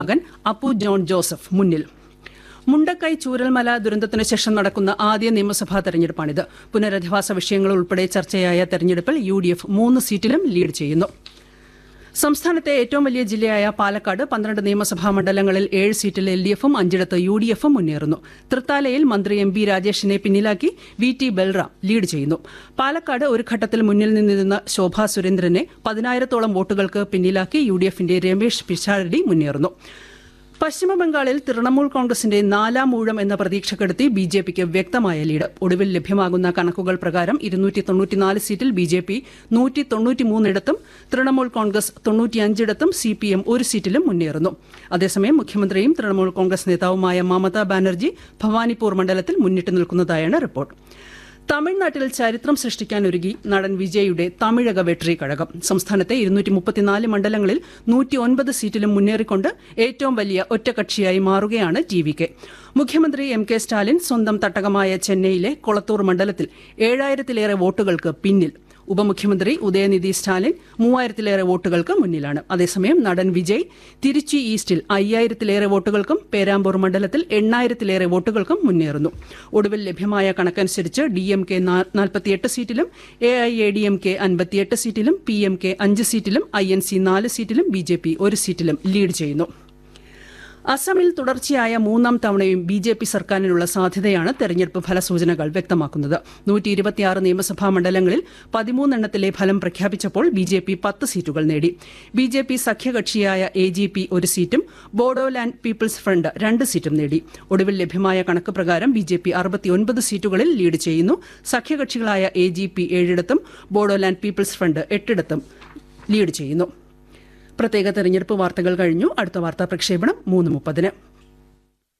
മകൻ Appu John Joseph മുന്നിൽ മുണ്ടക്കൈ ചൂരൽമല ദുരന്തത്തിനു ശേഷം നടക്കുന്ന ആദ്യ നിയമസഭാ തെരഞ്ഞെടുപ്പാണിത് പുനരധിവാസ വിഷയങ്ങൾ ഉൾപ്പെടെ ചർച്ചയായ തെരഞ്ഞെടുപ്പിൽ യു ഡി എഫ് മൂന്ന് സീറ്റിലും ലീഡ് ചെയ്യുന്നു സംസ്ഥാനത്തെ ഏറ്റവും വലിയ ജില്ലയായ പാലക്കാട് പന്ത്രണ്ട് നിയമസഭാ മണ്ഡലങ്ങളിൽ ഏഴ് സീറ്റിൽ എൽ ഡി എഫും അഞ്ചിടത്ത് യു ഡി എഫും മുന്നേറുന്നു തൃത്താലയിൽ മന്ത്രി എം പി രാജേഷിനെ പിന്നിലാക്കി വി ടി ബൽറാം ലീഡ് ചെയ്യുന്നു പാലക്കാട് ഒരു ഘട്ടത്തിൽ മുന്നിൽ നിന്നിരുന്ന ശോഭാ സുരേന്ദ്രനെ പതിനായിരത്തോളം വോട്ടുകൾക്ക് പിന്നിലാക്കി യു ഡി എഫിന്റെ രമേശ് പിഷാരടി മുന്നേറുന്നു പശ്ചിമബംഗാളിൽ തൃണമൂൽ കോൺഗ്രസിന്റെ നാലാം ഊഴം എന്ന പ്രതീക്ഷക്കെടുത്തി ബി ജെ പിക്ക് വ്യക്തമായ ലീഡ് ഒടുവിൽ ലഭ്യമാകുന്ന കണക്കുകൾ പ്രകാരം ഇരുന്നൂറ്റി തൊണ്ണൂറ്റിനാല് സീറ്റിൽ ബി ജെ പി നൂറ്റി തൊണ്ണൂറ്റിമൂന്നിടത്തും തൃണമൂൽ കോൺഗ്രസ് തൊണ്ണൂറ്റിയഞ്ചിടത്തും സി പി എം ഒരു സീറ്റിലും മുന്നേറുന്നു അതേസമയം മുഖ്യമന്ത്രിയും തൃണമൂൽ കോൺഗ്രസ് നേതാവുമായ മമതാ ബാനർജി ഭവാനിപ്പൂർ മണ്ഡലത്തിൽ മുന്നിട്ട് നിൽക്കുന്നതായാണ് റിപ്പോർട്ട് തമിഴ്നാട്ടിൽ ചരിത്രം സൃഷ്ടിക്കാനൊരുങ്ങി നടൻ വിജയുടെ തമിഴക വെട്രി കഴകം സംസ്ഥാനത്തെ ഇരുന്നൂറ്റി മുപ്പത്തിനാല് മണ്ഡലങ്ങളിൽ നൂറ്റി ഒൻപത് സീറ്റിലും മുന്നേറിക്കൊണ്ട് ഏറ്റവും വലിയ ഒറ്റകക്ഷിയായി മാറുകയാണ് ടി വി കെ മുഖ്യമന്ത്രി എം കെ സ്റ്റാലിൻ സ്വന്തം തട്ടകമായ ചെന്നൈയിലെ കൊളത്തൂർ മണ്ഡലത്തിൽ ഏഴായിരത്തിലേറെ വോട്ടുകൾക്ക് പിന്നിൽ ഉപമുഖ്യമന്ത്രി ഉദയനിധി സ്റ്റാലിൻ മൂവായിരത്തിലേറെ വോട്ടുകൾക്ക് മുന്നിലാണ് അതേസമയം നടൻ വിജയ് തിരുച്ചി ഈസ്റ്റിൽ അയ്യായിരത്തിലേറെ വോട്ടുകൾക്കും പേരാമ്പൂർ മണ്ഡലത്തിൽ എണ്ണായിരത്തിലേറെ വോട്ടുകൾക്കും മുന്നേറുന്നു ഒടുവിൽ ലഭ്യമായ കണക്കനുസരിച്ച് ഡി എം കെ നാൽപ്പത്തിയെട്ട് സീറ്റിലും A I A D M K അൻപത്തിയെട്ട് സീറ്റിലും പി എം കെ അഞ്ച് സീറ്റിലും ഐ എൻ സി നാല് സീറ്റിലും ബി ജെ പി ഒരു സീറ്റിലും ലീഡ് ചെയ്യുന്നു അസമിൽ തുടർച്ചയായ മൂന്നാം തവണയും ബി ജെ പി സർക്കാരിനുള്ള സാധ്യതയാണ് തെരഞ്ഞെടുപ്പ് ഫലസൂചനകൾ വ്യക്തമാക്കുന്നത് നൂറ്റി ഇരുപത്തിയാറ് നിയമസഭാ മണ്ഡലങ്ങളിൽ പതിമൂന്നെണ്ണത്തിലെ ഫലം പ്രഖ്യാപിച്ചപ്പോൾ ബി ജെ പി പത്ത് സീറ്റുകൾ നേടി ബി ജെ പി സഖ്യകക്ഷിയായ എ ജി പി ഒരു സീറ്റും ബോഡോലാൻഡ് പീപ്പിൾസ് ഫ്രണ്ട് രണ്ട് സീറ്റും നേടി ഒടുവിൽ ലഭ്യമായ കണക്ക് പ്രകാരം ബി ജെ പി അറുപത്തിയൊൻപത് സീറ്റുകളിൽ ലീഡ് ചെയ്യുന്നു സഖ്യകക്ഷികളായ എ ജി പി ഏഴിടത്തും ബോഡോലാൻഡ് പീപ്പിൾസ് ഫ്രണ്ട് എട്ടിടത്തും ലീഡ് ചെയ്യുന്നു പ്രത്യേക തെരഞ്ഞെടുപ്പ് വാർത്തകൾ കഴിഞ്ഞു അടുത്ത വാർത്താ പ്രക്ഷേപണം മൂന്ന് മുപ്പതിന്